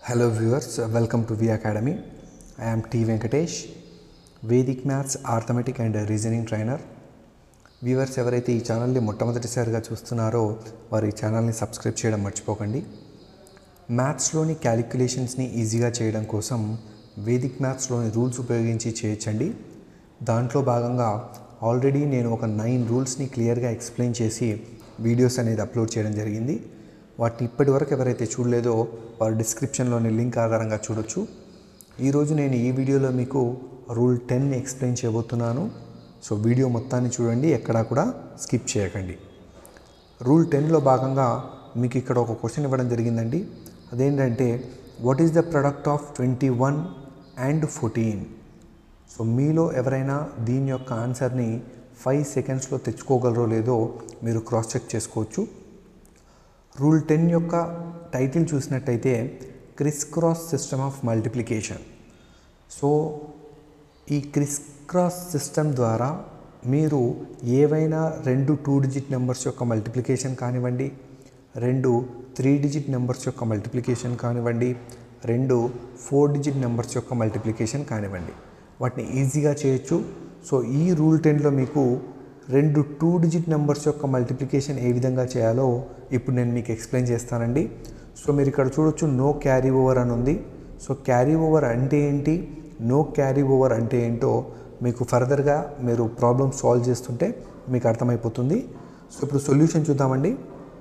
Hello viewers, welcome to V Academy. I am T Venkatesh, Vedic Maths, Arithmetic and Reasoning Trainer. Viewers ఎవరైతే ఈ ఛానల్ని మొట్టమొదటిసారిగా చూస్తున్నారో వారు ఈ ఛానల్ని సబ్స్క్రైబ్ చేయడం మర్చిపోకండి మ్యాథ్స్లోని క్యాలిక్యులేషన్స్ని ఈజీగా చేయడం కోసం వేదిక్ మ్యాథ్స్లోని రూల్స్ ఉపయోగించి చేయొచ్చండి దాంట్లో భాగంగా ఆల్రెడీ నేను ఒక నైన్ రూల్స్ని క్లియర్గా ఎక్స్ప్లెయిన్ చేసి వీడియోస్ అనేది అప్లోడ్ చేయడం జరిగింది వాటిని ఇప్పటి వరకు ఎవరైతే చూడలేదో వారు డిస్క్రిప్షన్లోని లింక్ ఆధారంగా చూడొచ్చు ఈరోజు నేను ఈ వీడియోలో మీకు రూల్ టెన్ ఎక్స్ప్లెయిన్ చేయబోతున్నాను సో వీడియో మొత్తాన్ని చూడండి ఎక్కడా కూడా స్కిప్ చేయకండి రూల్ టెన్లో భాగంగా మీకు ఇక్కడ ఒక క్వశ్చన్ ఇవ్వడం జరిగిందండి అదేంటంటే what is the product of twenty one and fourteen so మీలో ఎవరైనా దీని యొక్క ఆన్సర్ని ఫైవ్ సెకండ్స్లో తెచ్చుకోగలరో లేదో మీరు క్రాస్ చెక్ చేసుకోవచ్చు రూల్ టెన్ యొక్క టైటిల్ చూసినట్టయితే criss cross system of multiplication so ఈ క్రిస్ క్రాస్ సిస్టమ్ ద్వారా మీరు ఏవైనా రెండు టూ డిజిట్ నెంబర్స్ యొక్క మల్టిప్లికేషన్ కానివ్వండి రెండు త్రీ డిజిట్ నెంబర్స్ యొక్క మల్టిప్లికేషన్ కానివ్వండి రెండు ఫోర్ డిజిట్ నెంబర్స్ యొక్క మల్టిప్లికేషన్ కానివ్వండి వాటిని ఈజీగా చేయొచ్చు సో ఈ రూల్ టెన్లో మీకు రెండు టూ డిజిట్ నెంబర్స్ యొక్క మల్టిప్లికేషన్ ఏ విధంగా చేయాలో ఇప్పుడు నేను మీకు ఎక్స్ప్లెయిన్ చేస్తానండి సో మీరు ఇక్కడ చూడొచ్చు నో క్యారీ ఓవర్ అని ఉంది సో క్యారీ ఓవర్ అంటే ఏంటి నో క్యారీ ఓవర్ అంటే ఏంటో మీకు ఫర్దర్గా మీరు ప్రాబ్లమ్ సాల్వ్ చేస్తుంటే మీకు అర్థమైపోతుంది సో ఇప్పుడు సొల్యూషన్ చూద్దామండి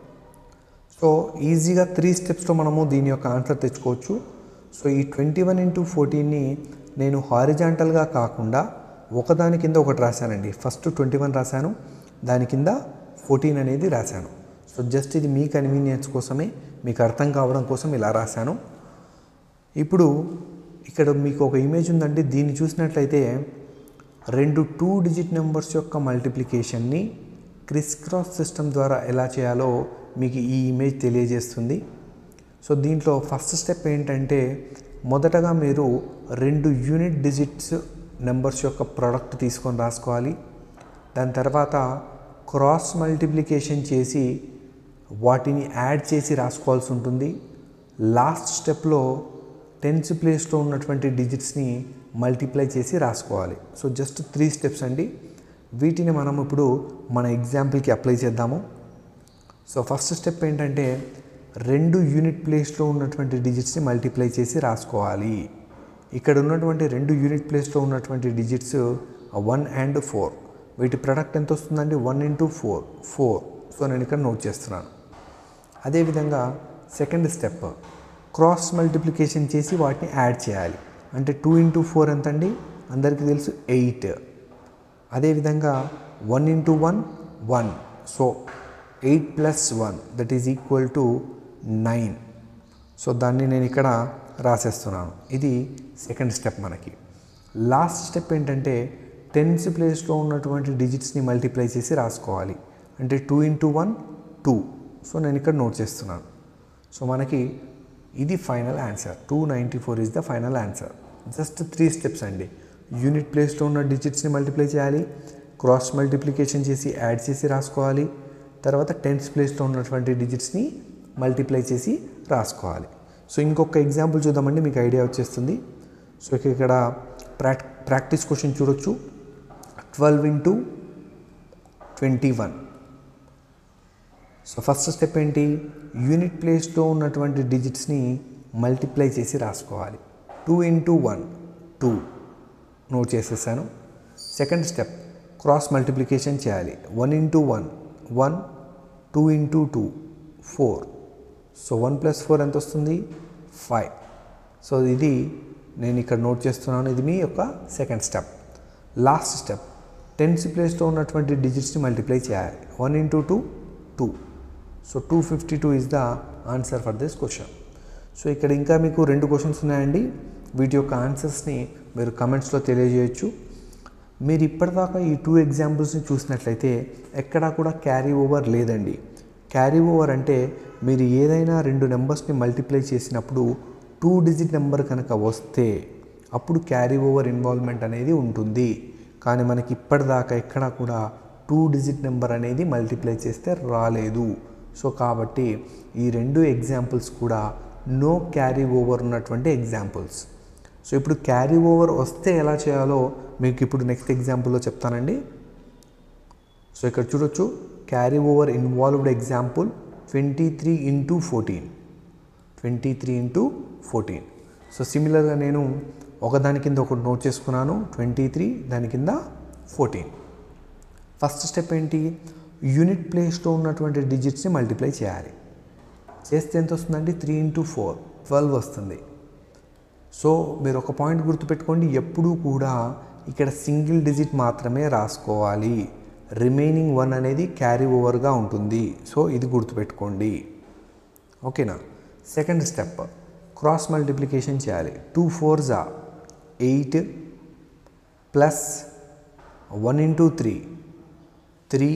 సో ఈజీగా త్రీ స్టెప్స్లో మనము దీని యొక్క ఆన్సర్ తెచ్చుకోవచ్చు సో ఈ ట్వంటీ వన్ ఇంటూ ఫోర్టీన్ని నేను హారిజాంటల్గా కాకుండా ఒకదాని కింద ఒకటి రాశానండి ఫస్ట్ ట్వంటీ వన్ రాశాను దాని కింద ఫోర్టీన్ అనేది రాశాను సో జస్ట్ ఇది మీ కన్వీనియన్స్ కోసమే మీకు అర్థం కావడం కోసం ఇలా రాశాను ఇప్పుడు ఇక్కడ మీకు ఒక ఇమేజ్ ఉందండి దీన్ని చూసినట్లయితే రెండు టూ డిజిట్ నెంబర్స్ యొక్క మల్టిప్లికేషన్ని క్రిస్ క్రాస్ సిస్టమ్ ద్వారా ఎలా చేయాలో మీకు ఈ ఇమేజ్ తెలియజేస్తుంది సో దీంట్లో ఫస్ట్ స్టెప్ ఏంటంటే మొదటగా మీరు రెండు యూనిట్ డిజిట్స్ నెంబర్స్ యొక్క ప్రోడక్ట్ తీసుకొని రాసుకోవాలి దాని తర్వాత క్రాస్ మల్టిప్లికేషన్ చేసి వాటిని యాడ్ చేసి రాసుకోవాల్సి ఉంటుంది లాస్ట్ స్టెప్లో టెన్స్ ప్లేస్లో ఉన్నటువంటి డిజిట్స్ని మల్టిప్లై చేసి రాసుకోవాలి సో జస్ట్ త్రీ స్టెప్స్ అండి వీటిని మనం ఇప్పుడు మన ఎగ్జాంపుల్కి అప్లై చేద్దాము సో ఫస్ట్ స్టెప్ ఏంటంటే రెండు యూనిట్ ప్లేస్లో ఉన్నటువంటి డిజిట్స్ని మల్టిప్లై చేసి రాసుకోవాలి ఇక్కడ ఉన్నటువంటి రెండు యూనిట్ ప్లేస్లో ఉన్నటువంటి డిజిట్స్ వన్ అండ్ ఫోర్ వీటి ప్రొడక్ట్ ఎంత వస్తుందండి one into four four so నేను ఇక్కడ నోట్ చేస్తున్నాను అదేవిధంగా సెకండ్ స్టెప్ క్రాస్ మల్టిప్లికేషన్ చేసి వాటిని యాడ్ చేయాలి అంటే టూ ఇంటూ ఫోర్ ఎంత అండి అందరికీ తెలుసు ఎయిట్ అదేవిధంగా one into one one so eight plus one that is equal to nine so దాన్ని నేను ఇక్కడ రాసేస్తున్నాను ఇది సెకండ్ స్టెప్ మనకి లాస్ట్ స్టెప్ ఏంటంటే టెన్స్ ప్లేస్లో ఉన్నటువంటి డిజిట్స్ని మల్టిప్లై చేసి రాసుకోవాలి అంటే two into one two so నేను ఇక్కడ నోట్ చేస్తున్నాను సో మనకి ఇది final answer two ninety four is the final answer just three steps అండి యూనిట్ ప్లేస్లో ఉన్న డిజిట్స్ని మల్టిప్లై చేయాలి క్రాస్ మల్టిప్లికేషన్ చేసి యాడ్ చేసి రాసుకోవాలి తర్వాత టెన్స్ ప్లేస్లో ఉన్నటువంటి డిజిట్స్ని మల్టిప్లై చేసి రాసుకోవాలి సో ఇంకొక ఎగ్జాంపుల్ చూద్దామండి మీకు ఐడియా వచ్చేస్తుంది సో ఇక్కడ ప్రాక్ ప్రాక్టీస్ క్వశ్చన్ చూడొచ్చు twelve into twenty one so first step ఏంటి యూనిట్ ప్లేస్లో ఉన్నటువంటి డిజిట్స్ని మల్టిప్లై చేసి రాసుకోవాలి two into one two note చేసేసాను సెకండ్ స్టెప్ క్రాస్ మల్టిప్లికేషన్ చేయాలి one into one one two into two four so one plus four ఎంత వస్తుంది ఫైవ్ సో ఇది నేను ఇక్కడ నోట్ చేస్తున్నాను ఇది మీ యొక్క second step last step tens ప్లేస్లో ఉన్నటువంటి డిజిట్స్ని మల్టిప్లై చేయాలి one into two two so two fifty two is the answer for this question so ఇక్కడ ఇంకా మీకు రెండు క్వశ్చన్స్ ఉన్నాయండి వీటి యొక్క ఆన్సర్స్ని మీరు కమెంట్స్లో తెలియజేయచ్చు మీరు ఇప్పటిదాకా ఈ టూ ఎగ్జాంపుల్స్ని చూసినట్లయితే ఎక్కడా కూడా క్యారీ ఓవర్ లేదండి క్యారీ ఓవర్ అంటే మీరు ఏదైనా రెండు నెంబర్స్ని మల్టిప్లై చేసినప్పుడు టూ డిజిట్ నెంబర్ కనుక వస్తే అప్పుడు క్యారీ ఓవర్ ఇన్వాల్వ్మెంట్ అనేది ఉంటుంది కానీ మనకి ఇప్పటిదాకా ఎక్కడా కూడా టూ డిజిట్ నెంబర్ అనేది మల్టిప్లై చేస్తే రాలేదు సో కాబట్టి ఈ రెండు ఎగ్జాంపుల్స్ కూడా నో క్యారీ ఓవర్ ఉన్నటువంటి ఎగ్జాంపుల్స్ సో ఇప్పుడు క్యారీ ఓవర్ వస్తే ఎలా చేయాలో మీకు ఇప్పుడు నెక్స్ట్ ఎగ్జాంపుల్లో చెప్తానండి సో ఇక్కడ చూడొచ్చు carry over involved example twenty three into fourteen twenty three into fourteen so సిమిలర్గా నేను ఒకదాని కింద ఒకటి నోట్ చేసుకున్నాను ట్వంటీ త్రీ దాని కింద ఫోర్టీన్ ఫస్ట్ స్టెప్ ఏంటి యూనిట్ ప్లేస్లో ఉన్నటువంటి డిజిట్స్ని మల్టిప్లై చేయాలి చేస్తే ఎంత వస్తుందండి త్రీ ఇంటూ ఫోర్ ట్వెల్వ్ వస్తుంది సో మీరు ఒక పాయింట్ గుర్తుపెట్టుకోండి ఎప్పుడూ కూడా ఇక్కడ సింగిల్ డిజిట్ మాత్రమే రాసుకోవాలి రిమైనింగ్ వన్ అనేది క్యారీ ఓవర్గా ఉంటుంది సో ఇది గుర్తుపెట్టుకోండి ఓకేనా సెకండ్ స్టెప్ క్రాస్ మల్టిప్లికేషన్ చేయాలి టూ ఫోర్ జా eight plus one into three three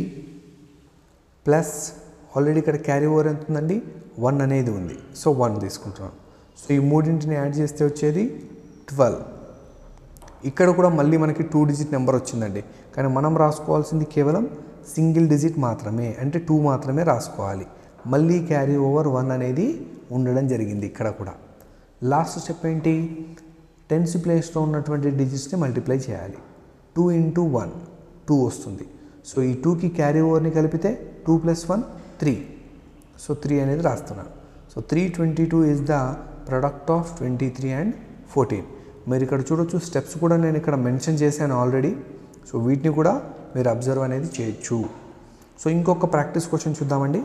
plus already ఇక్కడ క్యారీ ఓవర్ ఎంత ఉందండి వన్ అనేది ఉంది సో వన్ తీసుకుంటున్నాను సో ఈ మూడింటిని యాడ్ చేస్తే వచ్చేది ట్వెల్వ్ ఇక్కడ కూడా మళ్ళీ మనకి టూ డిజిట్ నెంబర్ వచ్చిందండి కానీ మనం రాసుకోవాల్సింది కేవలం సింగిల్ డిజిట్ మాత్రమే అంటే టూ మాత్రమే రాసుకోవాలి మళ్ళీ క్యారీ ఓవర్ వన్ అనేది ఉండడం జరిగింది ఇక్కడ కూడా లాస్ట్ స్టెప్ ఏంటి టెన్స్ ప్లేస్లో ఉన్నటువంటి డిజిట్స్ని మల్టిప్లై చేయాలి టూ ఇంటూ వన్ టూ వస్తుంది సో ఈ టూకి క్యారీ ఓవర్ని కలిపితే two plus one three so three అనేది రాస్తున్నాను so three twenty two is the product of twenty three and fourteen మీరు ఇక్కడ చూడొచ్చు స్టెప్స్ కూడా నేను ఇక్కడ మెన్షన్ చేశాను ఆల్రెడీ సో వీటిని కూడా మీరు అబ్జర్వ్ అనేది చేయొచ్చు సో ఇంకొక ప్రాక్టీస్ క్వశ్చన్ చూద్దామండి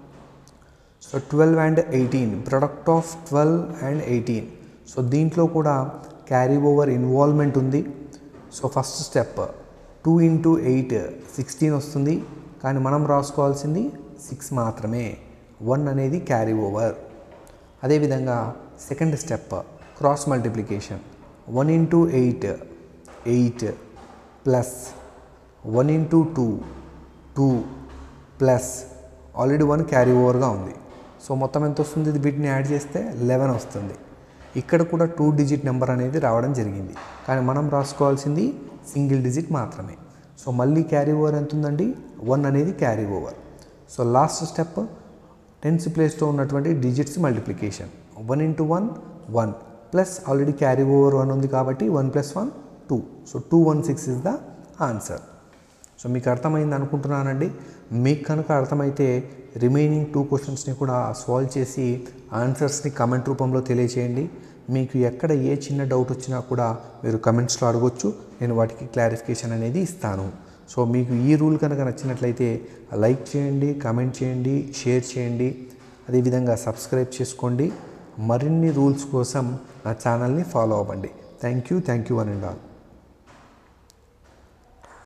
so twelve and eighteen product of twelve and eighteen so దీంట్లో కూడా క్యారీ ఓవర్ ఇన్వాల్వ్మెంట్ ఉంది so first step two into eight sixteen వస్తుంది కానీ మనం రాసుకోవాల్సింది సిక్స్ మాత్రమే వన్ అనేది క్యారీ ఓవర్ అదేవిధంగా second step cross multiplication one into eight eight plus one into two two plus already one carry ఓవర్గా ఉంది సో మొత్తం ఎంత వస్తుంది ఇది వీటిని యాడ్ చేస్తే లెవెన్ వస్తుంది ఇక్కడ కూడా టూ డిజిట్ నెంబర్ అనేది రావడం జరిగింది కానీ మనం రాసుకోవాల్సింది సింగిల్ డిజిట్ మాత్రమే సో మళ్ళీ క్యారీ ఓవర్ ఎంత ఉందండి వన్ అనేది carry over so last step tens ప్లేస్లో ఉన్నటువంటి digits multiplication one into one one plus already carry over one ఉంది కాబట్టి one plus one two so two one six is the answer so మీకు అర్థమైంది అనుకుంటున్నానండి మీకు కనుక అర్థమైతే రిమైనింగ్ టూ క్వశ్చన్స్ని కూడా సాల్వ్ చేసి ఆన్సర్స్ని కమెంట్ రూపంలో తెలియచేయండి మీకు ఎక్కడ ఏ చిన్న డౌట్ వచ్చినా కూడా మీరు కమెంట్స్లో అడగొచ్చు నేను వాటికి క్లారిఫికేషన్ అనేది ఇస్తాను సో మీకు ఈ రూల్ కనుక నచ్చినట్లయితే లైక్ చేయండి కమెంట్ చేయండి షేర్ చేయండి అదేవిధంగా సబ్స్క్రైబ్ చేసుకోండి మరిన్ని రూల్స్ కోసం నా ఛానల్ని ఫాలో అవ్వండి thank you thank you one and all